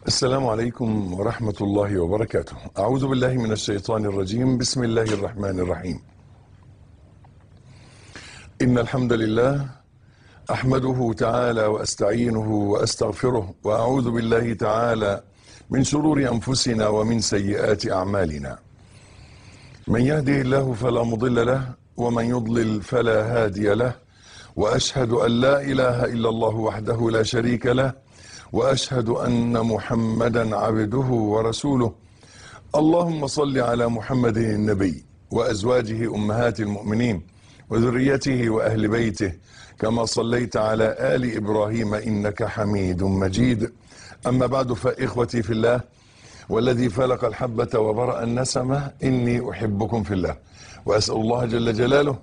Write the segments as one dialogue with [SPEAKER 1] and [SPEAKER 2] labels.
[SPEAKER 1] السلام عليكم ورحمة الله وبركاته أعوذ بالله من الشيطان الرجيم بسم الله الرحمن الرحيم إن الحمد لله أحمده تعالى وأستعينه وأستغفره وأعوذ بالله تعالى من شرور أنفسنا ومن سيئات أعمالنا من يهده الله فلا مضل له ومن يضلل فلا هادي له وأشهد أن لا إله إلا الله وحده لا شريك له واشهد ان محمدا عبده ورسوله اللهم صل على محمد النبي وازواجه امهات المؤمنين وذريته واهل بيته كما صليت على ال ابراهيم انك حميد مجيد اما بعد فاخوتي في الله والذي فلق الحبه وبرا النسمه اني احبكم في الله واسال الله جل جلاله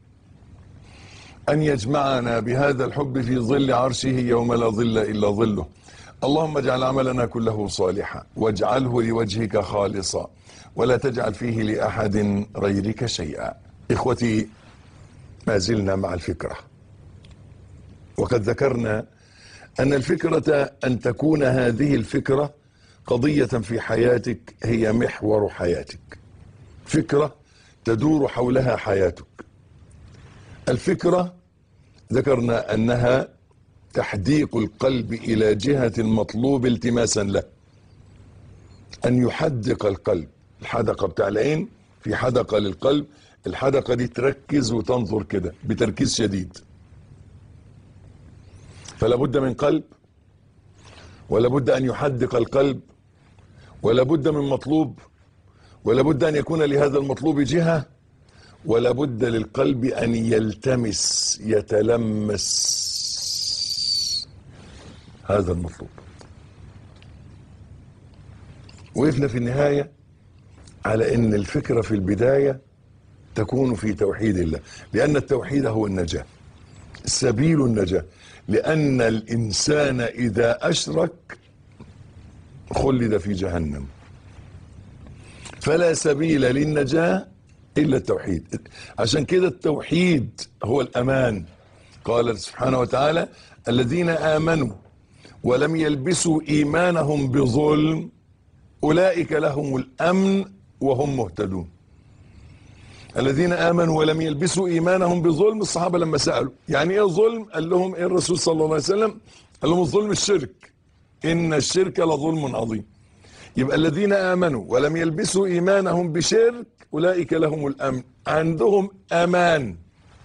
[SPEAKER 1] أن يجمعنا بهذا الحب في ظل عرشه يوم لا ظل إلا ظله اللهم اجعل عملنا كله صالحا واجعله لوجهك خالصا ولا تجعل فيه لأحد غيرك شيئا إخوتي ما زلنا مع الفكرة وقد ذكرنا أن الفكرة أن تكون هذه الفكرة قضية في حياتك هي محور حياتك فكرة تدور حولها حياتك الفكرة ذكرنا أنها تحديق القلب إلى جهة المطلوب التماسا له أن يحدق القلب الحدقة بتاع العين في حدقة للقلب الحدقة دي تركز وتنظر كده بتركيز شديد فلا بد من قلب ولا بد أن يحدق القلب ولا بد من مطلوب ولا بد أن يكون لهذا المطلوب جهة ولا بد للقلب أن يلتمس يتلمس هذا المطلوب وقفنا في النهاية على أن الفكرة في البداية تكون في توحيد الله لأن التوحيد هو النجاة سبيل النجاة لأن الإنسان إذا أشرك خلد في جهنم فلا سبيل للنجاه إلا التوحيد عشان كده التوحيد هو الأمان قال سبحانه وتعالى الذين آمنوا ولم يلبسوا إيمانهم بظلم أولئك لهم الأمن وهم مهتدون الذين آمنوا ولم يلبسوا إيمانهم بظلم الصحابة لما سألوا يعني إيه ظلم قال لهم إيه الرسول صلى الله عليه وسلم قال لهم الظلم الشرك إن الشرك لظلم عظيم يبقى الذين آمنوا ولم يلبسوا إيمانهم بشرك أولئك لهم الأمن عندهم أمان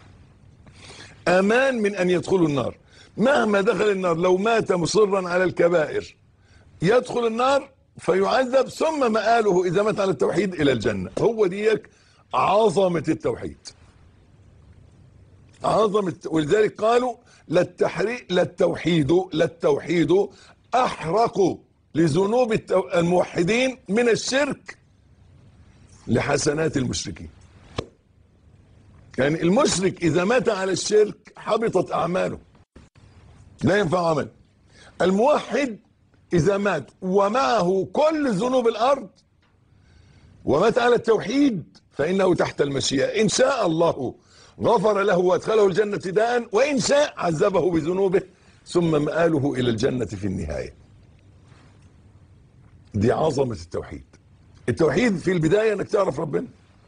[SPEAKER 1] أمان من أن يدخلوا النار مهما دخل النار لو مات مصرا على الكبائر يدخل النار فيعذب ثم مآله إذا مات على التوحيد إلى الجنة هو ديك عظمة التوحيد عظمة ولذلك قالوا لا التحريق لا التوحيد لا التوحيد أحرق لذنوب الموحدين من الشرك لحسنات المشركين يعني المشرك إذا مات على الشرك حبطت أعماله لا ينفع عمل الموحد إذا مات ومعه كل ذنوب الأرض ومات على التوحيد فإنه تحت المشيئة إن شاء الله غفر له وادخله الجنة داء وإن شاء عذبه بذنوبه ثم مآله إلى الجنة في النهاية دي عظمة التوحيد التوحيد في البداية انك تعرف ربنا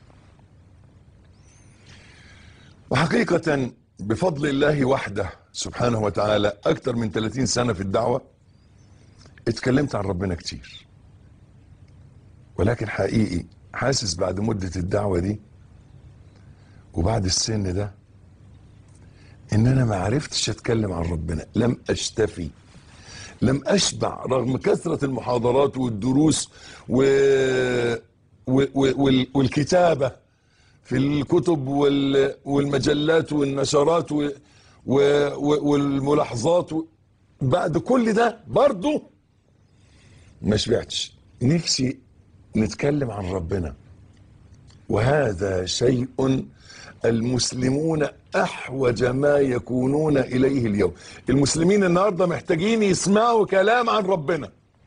[SPEAKER 1] وحقيقة بفضل الله وحده سبحانه وتعالى اكتر من 30 سنة في الدعوة اتكلمت عن ربنا كتير ولكن حقيقي حاسس بعد مدة الدعوة دي وبعد السن ده ان انا ما عرفتش اتكلم عن ربنا لم اشتفي لم أشبع رغم كثرة المحاضرات والدروس و... و... و... والكتابة في الكتب وال... والمجلات والنشرات و... و... والملاحظات و... بعد كل ده برضه ما شبعتش نفسي نتكلم عن ربنا وهذا شيء المسلمون احوج ما يكونون اليه اليوم المسلمين النهارده محتاجين يسمعوا كلام عن ربنا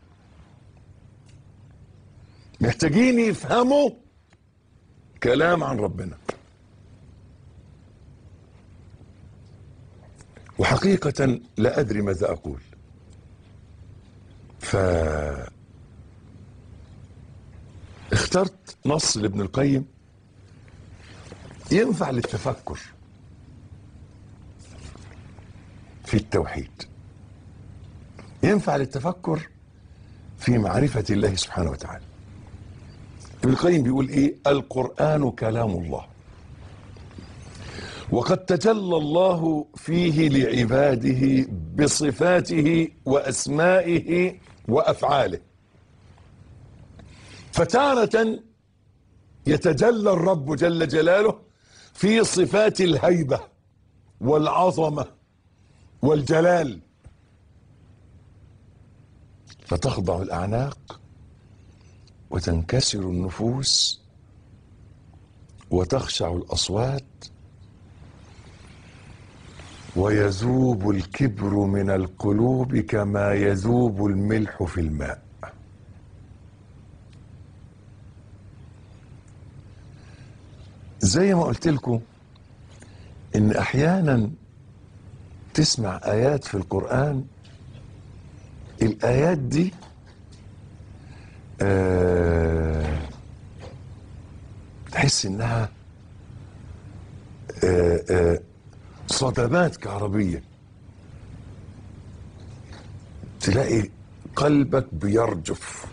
[SPEAKER 1] محتاجين يفهموا كلام عن ربنا وحقيقة لا أدري ماذا أقول ف ف اخترت نص لابن القيم ينفع للتفكر في التوحيد ينفع للتفكر في معرفة الله سبحانه وتعالى ابن القيم بيقول ايه القرآن كلام الله وقد تجلى الله فيه لعباده بصفاته واسمائه وافعاله فتارة يتجلى الرب جل جلاله في صفات الهيبة والعظمة والجلال فتخضع الأعناق وتنكسر النفوس وتخشع الأصوات ويذوب الكبر من القلوب كما يذوب الملح في الماء زي ما قلت لكم ان احيانا تسمع ايات في القران الايات دي آه تحس انها آه آه صدمات كهربيه تلاقي قلبك بيرجف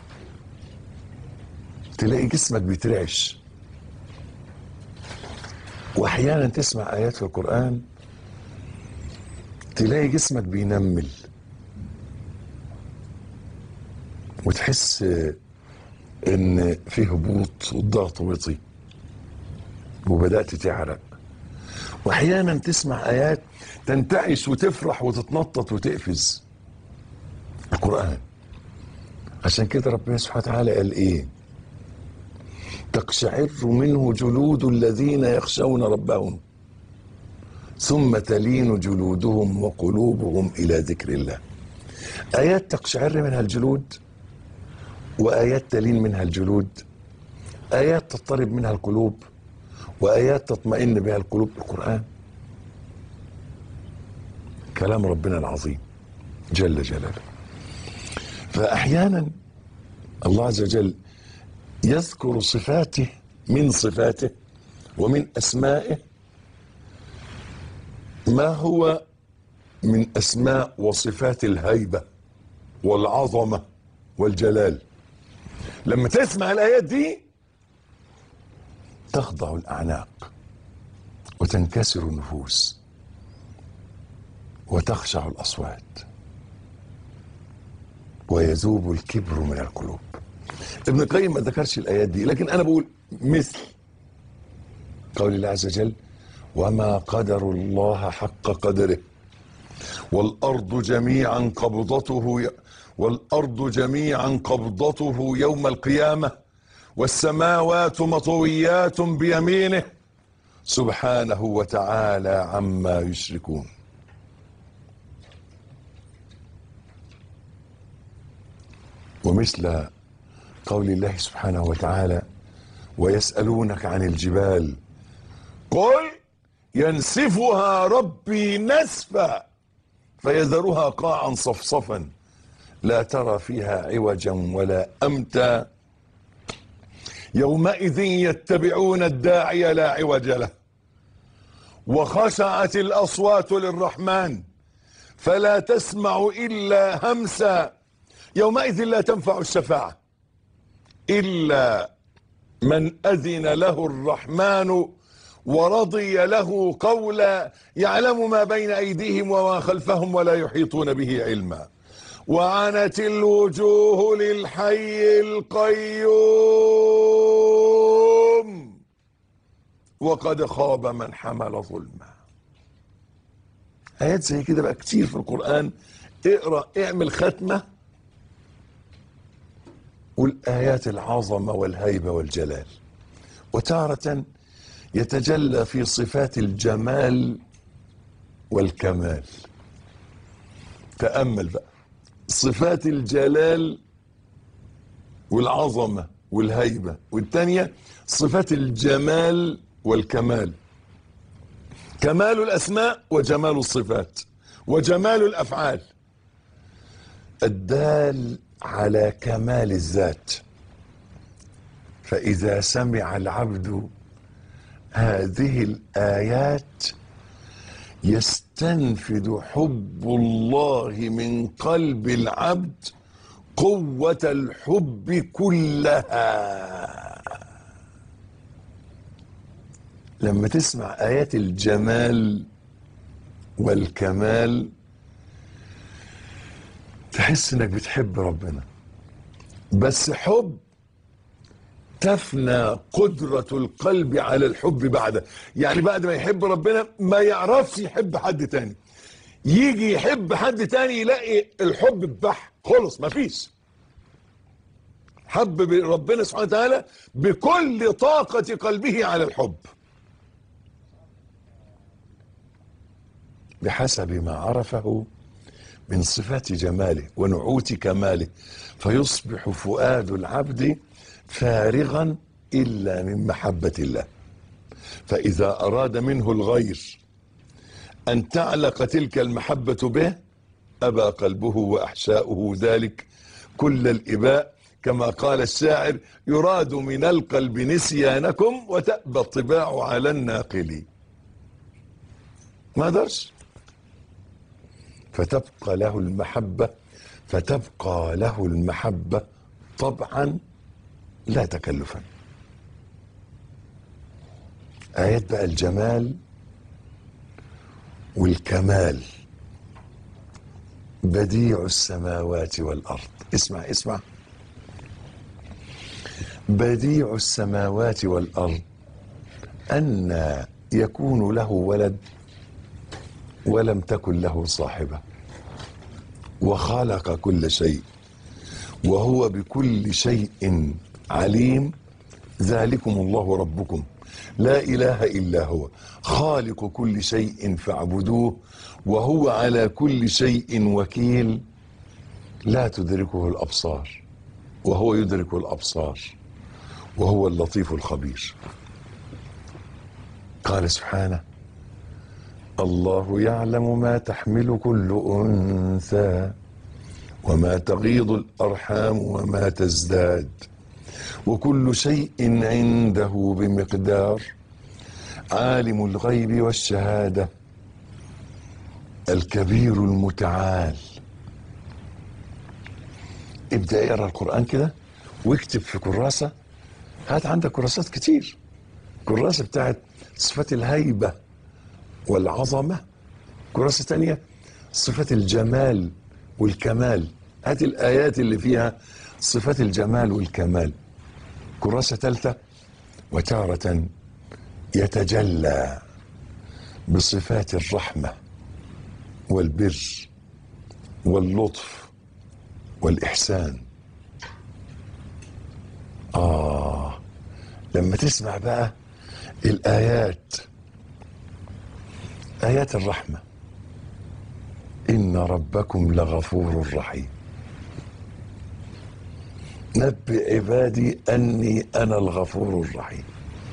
[SPEAKER 1] تلاقي جسمك بيترعش واحيانا تسمع ايات في القران تلاقي جسمك بينمل وتحس ان في هبوط والضغط وطي وبدات تعرق واحيانا تسمع ايات تنتعش وتفرح وتتنطط وتقفز القران عشان كده ربنا سبحانه وتعالى قال ايه تقشعر منه جلود الذين يخشون ربهم ثم تلين جلودهم وقلوبهم الى ذكر الله ايات تقشعر منها الجلود وايات تلين منها الجلود ايات تضطرب منها القلوب وايات تطمئن بها القلوب القران كلام ربنا العظيم جل جلاله فاحيانا الله عز وجل يذكر صفاته من صفاته ومن اسمائه ما هو من اسماء وصفات الهيبه والعظمه والجلال لما تسمع الايات دي تخضع الاعناق وتنكسر النفوس وتخشع الاصوات ويذوب الكبر من القلوب ابن القيم ما ذكرش الايات دي لكن انا بقول مثل قول الله عز وجل وما قدر الله حق قدره والارض جميعا قبضته ي... والارض جميعا قبضته يوم القيامه والسماوات مطويات بيمينه سبحانه وتعالى عما يشركون ومثل قول الله سبحانه وتعالى ويسألونك عن الجبال قل ينسفها ربي نسفا فيذرها قاعا صفصفا لا ترى فيها عوجا ولا أمتا يومئذ يتبعون الداعي لا عوج له وخشعت الأصوات للرحمن فلا تسمع إلا همسا يومئذ لا تنفع الشفاعة إلا من أذن له الرحمن ورضي له قولا يعلم ما بين أيديهم وما خلفهم ولا يحيطون به علما وعنت الوجوه للحي القيوم وقد خاب من حمل ظلما آيات زي كده بقى كتير في القرآن اقرأ اعمل ختمة والآيات العظمة والهيبة والجلال وتارة يتجلى في صفات الجمال والكمال تأمل بقى صفات الجلال والعظمة والهيبة والثانية صفات الجمال والكمال كمال الأسماء وجمال الصفات وجمال الأفعال الدال على كمال الذات فإذا سمع العبد هذه الآيات يستنفد حب الله من قلب العبد قوة الحب كلها لما تسمع آيات الجمال والكمال تحس انك بتحب ربنا بس حب تفنى قدرة القلب على الحب بعده يعني بعد ما يحب ربنا ما يعرفش يحب حد تاني يجي يحب حد تاني يلاقي الحب بح خلص ما فيش حب ربنا سبحانه وتعالى بكل طاقة قلبه على الحب بحسب ما عرفه من صفات جماله ونعوت كماله فيصبح فؤاد العبد فارغا الا من محبه الله فاذا اراد منه الغير ان تعلق تلك المحبه به ابى قلبه واحشاؤه ذلك كل الاباء كما قال الشاعر يراد من القلب نسيانكم وتأبى الطباع على الناقل ما درش فتبقى له المحبة فتبقى له المحبة طبعا لا تكلفا آيات بقى الجمال والكمال بديع السماوات والأرض اسمع اسمع بديع السماوات والأرض أن يكون له ولد ولم تكن له صاحبة وخلق كل شيء وهو بكل شيء عليم ذلكم الله ربكم لا إله إلا هو خالق كل شيء فاعبدوه وهو على كل شيء وكيل لا تدركه الأبصار وهو يدرك الأبصار وهو اللطيف الخبير قال سبحانه الله يعلم ما تحمل كل انثى وما تغيض الارحام وما تزداد وكل شيء عنده بمقدار عالم الغيب والشهاده الكبير المتعال ابدا اقرا القران كده واكتب في كراسه هات عندك كراسات كتير كراسه بتاعت صفات الهيبه والعظمة كراسة تانية صفات الجمال والكمال هات الآيات اللي فيها صفات الجمال والكمال كراسة ثالثة وتارة يتجلى بصفات الرحمة والبر واللطف والإحسان آه لما تسمع بقى الآيات آيات الرحمة إن ربكم لغفور رحيم نبئ عبادي أني أنا الغفور الرحيم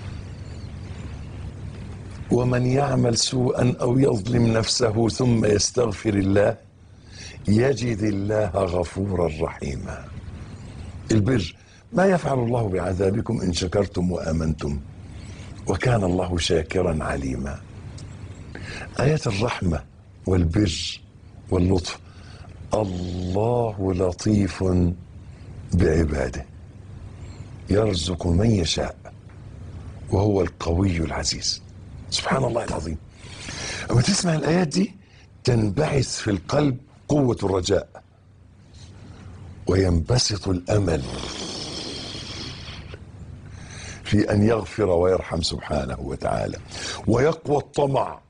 [SPEAKER 1] ومن يعمل سوءا أو يظلم نفسه ثم يستغفر الله يجد الله غفورا رحيما البر ما يفعل الله بعذابكم إن شكرتم وآمنتم وكان الله شاكرا عليما آيات الرحمة والبر واللطف الله لطيف بعباده يرزق من يشاء وهو القوي العزيز سبحان الله العظيم أما تسمع الآيات دي تنبعث في القلب قوة الرجاء وينبسط الأمل في أن يغفر ويرحم سبحانه وتعالى ويقوى الطمع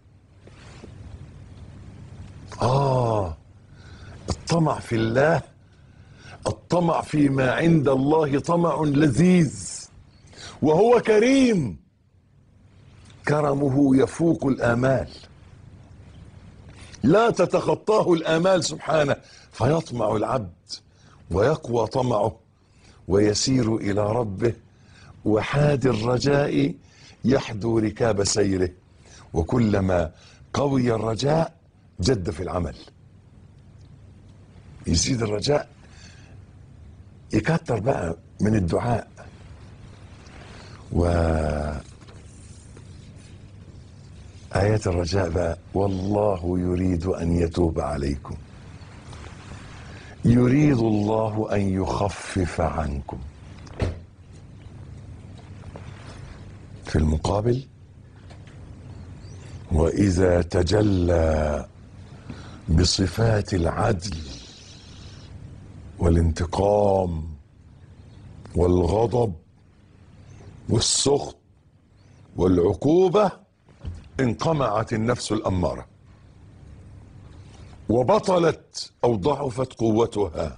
[SPEAKER 1] آه الطمع في الله الطمع فيما عند الله طمع لذيذ وهو كريم كرمه يفوق الآمال لا تتخطاه الآمال سبحانه فيطمع العبد ويقوى طمعه ويسير إلى ربه وحاد الرجاء يحدو ركاب سيره وكلما قوي الرجاء جد في العمل يزيد الرجاء يكتر بقى من الدعاء و آيات الرجاء بقى والله يريد أن يتوب عليكم يريد الله أن يخفف عنكم في المقابل وإذا تجلى بصفات العدل والانتقام والغضب والسخط والعقوبة انقمعت النفس الأمارة وبطلت أو ضعفت قوتها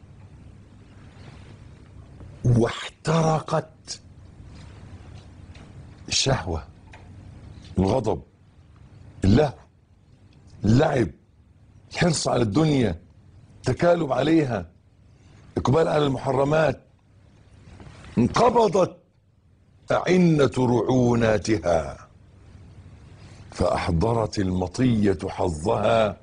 [SPEAKER 1] واحترقت الشهوة الغضب اللهو اللعب الحرص على الدنيا تكالب عليها إقبال على المحرمات انقبضت أعنة رعوناتها فأحضرت المطية حظها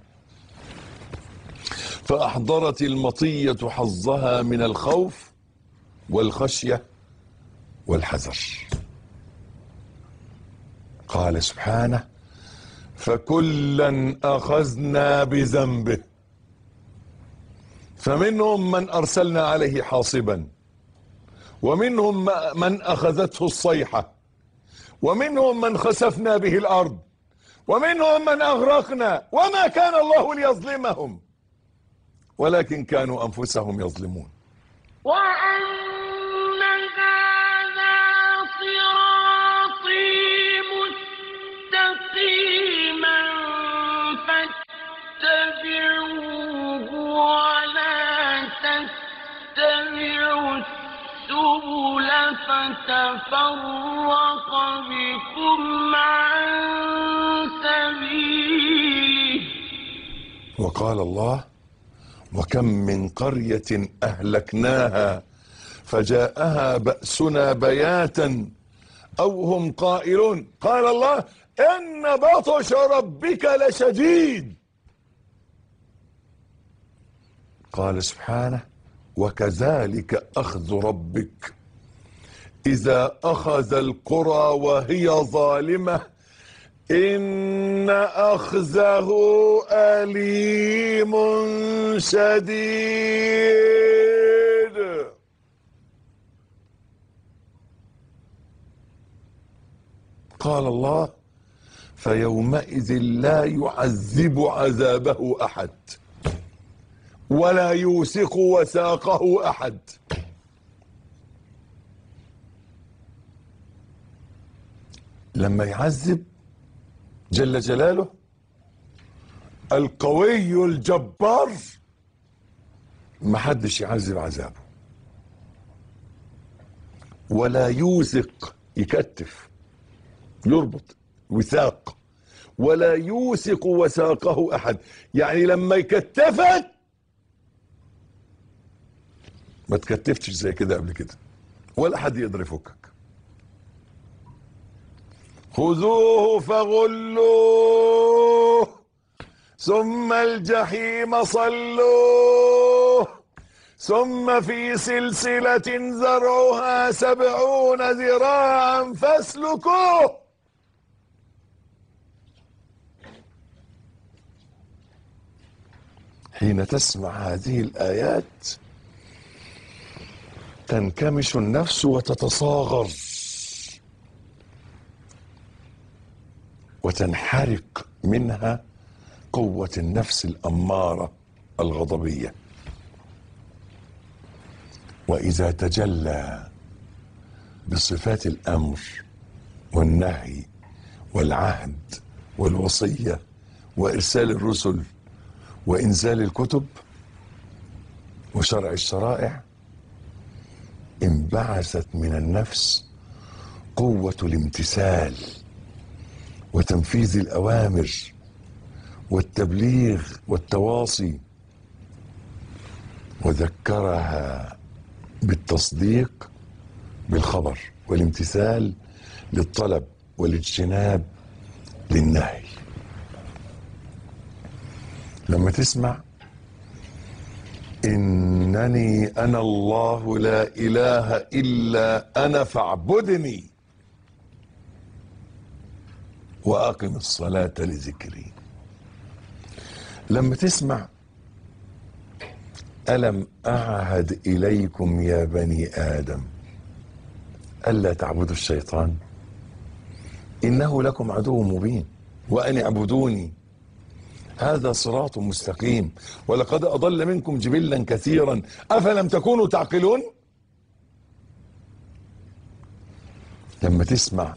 [SPEAKER 1] فأحضرت المطية حظها من الخوف والخشية والحذر قال سبحانه فكلا أخذنا بذنبه فمنهم من أرسلنا عليه حاصبا ومنهم من أخذته الصيحة ومنهم من خسفنا به الأرض ومنهم من أغرقنا وما كان الله ليظلمهم ولكن كانوا أنفسهم يظلمون
[SPEAKER 2] وأن هذا صراطي مستقيما فاتبعوه ولا تتبعوا السبل فتفرق بكم عن سبيله
[SPEAKER 1] وقال الله وكم من قرية أهلكناها فجاءها بأسنا بياتا أو هم قائلون قال الله إن بطش ربك لشديد قال سبحانه وكذلك أخذ ربك إذا أخذ القرى وهي ظالمة إن أخذه أليم شديد قال الله فيومئذ لا يعذب عذابه أحد ولا يوثق وثاقه أحد لما يعذب جل جلاله القوي الجبار ما حدش يعذب عذابه ولا يوثق يكتف يربط وثاق ولا يوثق وثاقه احد يعني لما يكتفك ما تكتفتش زي كده قبل كده ولا حد يقدر يفكك خذوه فغلوه ثم الجحيم صلوه ثم في سلسلة زرعها سبعون ذراعا فاسلكوه حين تسمع هذه الآيات تنكمش النفس وتتصاغر وتنحرق منها قوة النفس الأمارة الغضبية وإذا تجلى بصفات الأمر والنهي والعهد والوصية وإرسال الرسل وإنزال الكتب وشرع الشرائع انبعثت من النفس قوة الامتثال وتنفيذ الأوامر والتبليغ والتواصي وذكرها بالتصديق بالخبر والامتثال للطلب والاجتناب للنهي لما تسمع إن انني انا الله لا اله الا انا فاعبدني واقم الصلاه لذكري لما تسمع الم اعهد اليكم يا بني ادم الا تعبدوا الشيطان انه لكم عدو مبين وان اعبدوني هذا صراط مستقيم ولقد اضل منكم جبلا كثيرا افلم تكونوا تعقلون لما تسمع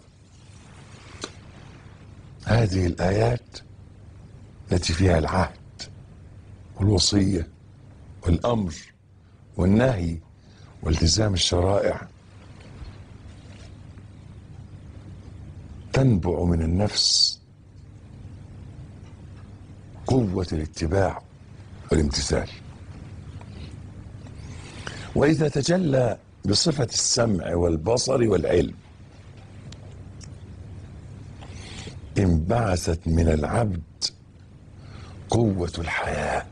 [SPEAKER 1] هذه الايات التي فيها العهد والوصيه والامر والنهي والتزام الشرائع تنبع من النفس قوة الاتباع والامتثال وإذا تجلى بصفة السمع والبصر والعلم انبعثت من العبد قوة الحياء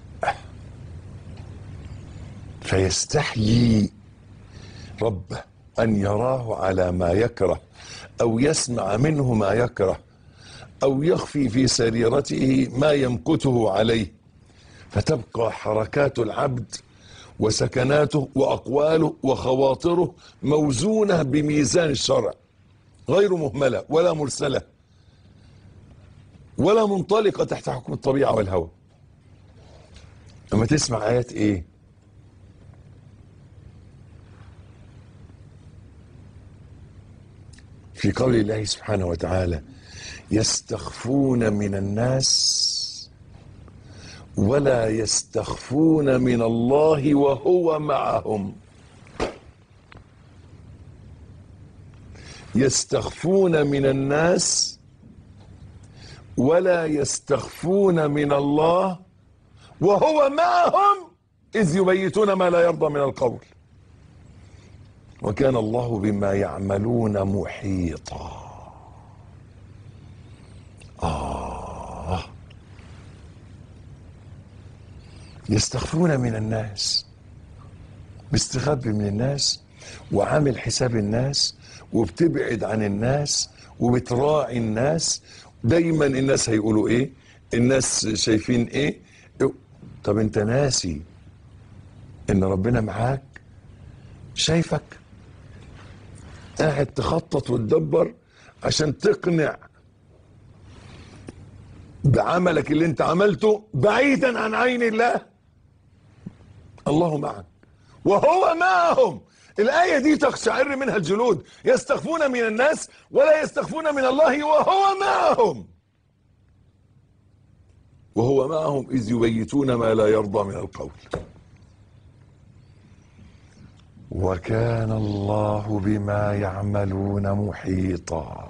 [SPEAKER 1] فيستحيي ربه أن يراه على ما يكره أو يسمع منه ما يكره أو يخفي في سريرته ما يمقته عليه فتبقى حركات العبد وسكناته وأقواله وخواطره موزونة بميزان الشرع غير مهملة ولا مرسلة ولا منطلقة تحت حكم الطبيعة والهوى لما تسمع آيات إيه في قول الله سبحانه وتعالى يستخفون من الناس ولا يستخفون من الله وهو معهم يستخفون من الناس ولا يستخفون من الله وهو معهم إذ يبيتون ما لا يرضى من القول وكان الله بما يعملون محيطا آه يستخفون من الناس بيستخبي من الناس وعامل حساب الناس وبتبعد عن الناس وبتراعي الناس دايما الناس هيقولوا ايه الناس شايفين ايه طب انت ناسي ان ربنا معاك شايفك قاعد تخطط وتدبر عشان تقنع بعملك اللي انت عملته بعيدا عن عين الله الله معك وهو معهم الآية دي تقشعر منها الجلود يستخفون من الناس ولا يستخفون من الله وهو معهم وهو معهم إذ يبيتون ما لا يرضى من القول وكان الله بما يعملون محيطا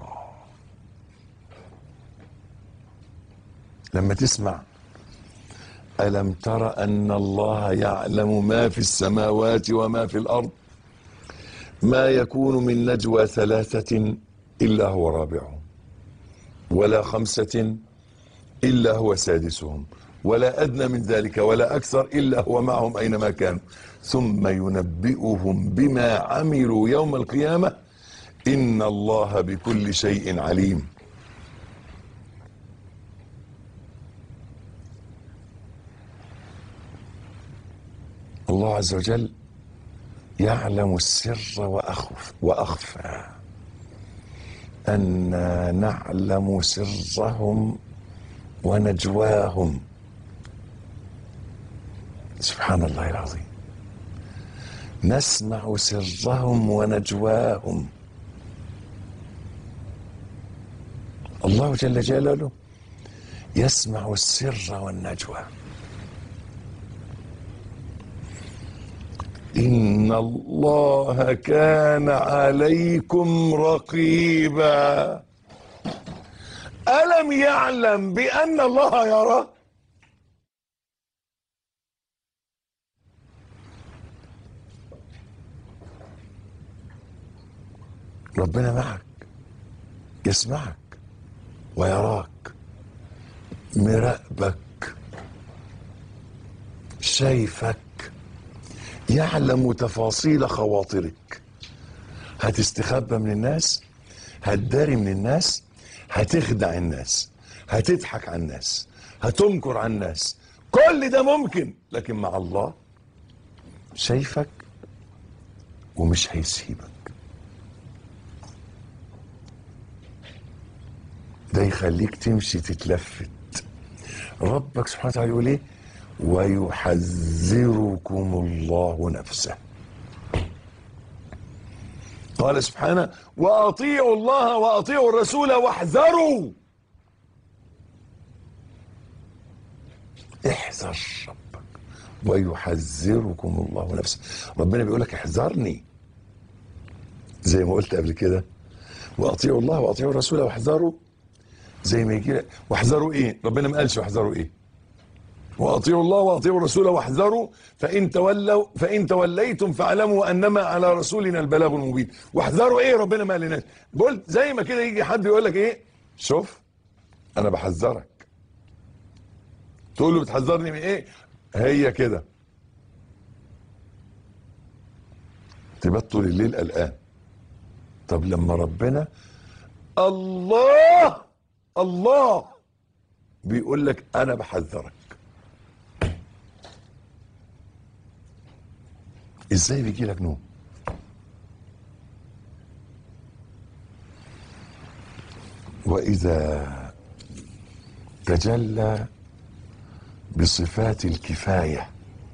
[SPEAKER 1] لما تسمع ألم تر أن الله يعلم ما في السماوات وما في الأرض ما يكون من نجوى ثلاثة إلا هو رابعهم ولا خمسة إلا هو سادسهم ولا أدنى من ذلك ولا أكثر إلا هو معهم أينما كانوا ثم ينبئهم بما عملوا يوم القيامة إن الله بكل شيء عليم الله عز وجل يعلم السر وأخف وأخفى أنا نعلم سرهم ونجواهم سبحان الله العظيم نسمع سرهم ونجواهم الله جل جلاله يسمع السر والنجوى إن الله كان عليكم رقيبا ألم يعلم بأن الله يرى ربنا معك يسمعك ويراك مراقبك شايفك يعلم تفاصيل خواطرك هتستخبى من الناس هتداري من الناس هتخدع الناس هتضحك على الناس هتمكر على الناس كل ده ممكن لكن مع الله شايفك ومش هيسيبك ده يخليك تمشي تتلفت ربك سبحانه وتعالى يقول ايه ويحذركم الله نفسه قال سبحانه واطيعوا الله واطيعوا الرسول واحذروا احذر ربك ويحذركم الله نفسه ربنا بيقول لك احذرني زي ما قلت قبل كده واطيعوا الله واطيعوا الرسول واحذروا زي ما يجي واحذروا ايه ربنا ما قالش واحذروا ايه واطيعوا الله واطيعوا الرسول واحذروا فان تولوا فان توليتم فاعلموا انما على رسولنا البلاغ المبين واحذروا ايه ربنا ما قالناش قلت زي ما كده يجي حد يقول لك ايه شوف انا بحذرك تقول له بتحذرني من ايه هي كده تبقى طول الليل قلقان طب لما ربنا الله الله بيقول لك انا بحذرك ازاي بيجي لك نوم واذا تجلى بصفات الكفايه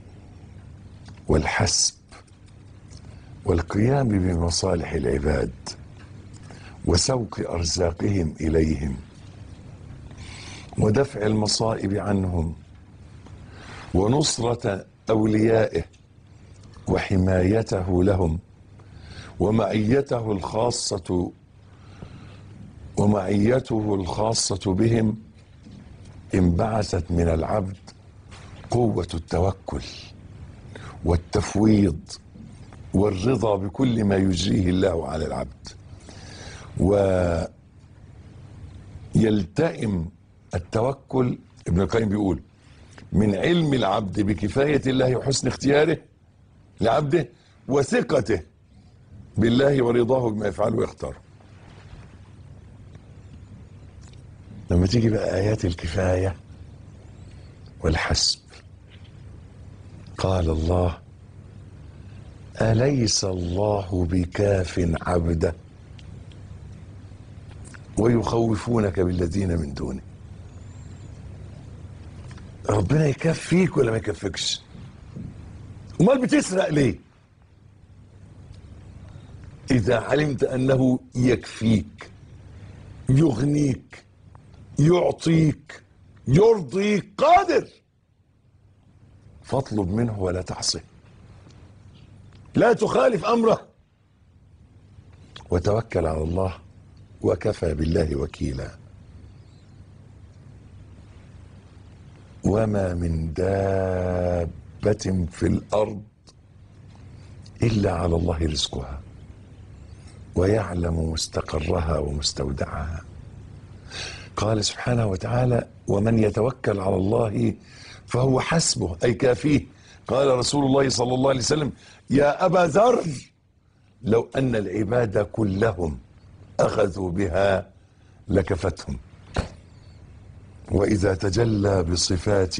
[SPEAKER 1] والحسب والقيام بمصالح العباد وسوق ارزاقهم اليهم ودفع المصائب عنهم ونصره اوليائه وحمايته لهم ومعيته الخاصه ومعيته الخاصه بهم انبعثت من العبد قوه التوكل والتفويض والرضا بكل ما يجريه الله على العبد ويلتئم التوكل ابن القيم بيقول من علم العبد بكفاية الله وحسن اختياره لعبده وثقته بالله ورضاه بما يفعله ويختاره لما تيجي بقى آيات الكفاية والحسب قال الله أليس الله بكاف عبده ويخوفونك بالذين من دونه ربنا يكفيك ولا ما يكفيكش امال بتسرق ليه اذا علمت انه يكفيك يغنيك يعطيك يرضيك قادر فاطلب منه ولا تعصه لا تخالف امره وتوكل على الله وكفى بالله وكيلا وما من دابة في الأرض إلا على الله رزقها ويعلم مستقرها ومستودعها قال سبحانه وتعالى ومن يتوكل على الله فهو حسبه أي كافيه قال رسول الله صلى الله عليه وسلم يا أبا ذر لو أن العباد كلهم أخذوا بها لكفتهم وإذا تجلى بصفات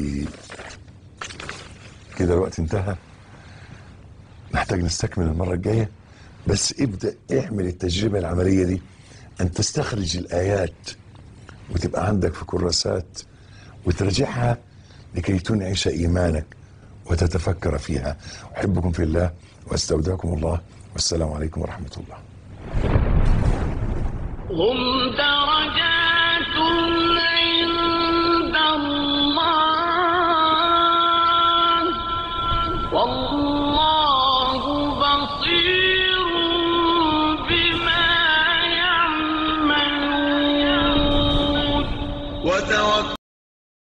[SPEAKER 1] كده الوقت انتهى نحتاج نستكمل المرة الجاية بس ابدأ اعمل التجربة العملية دي أن تستخرج الآيات وتبقى عندك في كراسات وتراجعها لكي تنعش إيمانك وتتفكر فيها أحبكم في الله وأستودعكم الله والسلام عليكم ورحمة الله
[SPEAKER 2] هم درجات عند الله والله بصير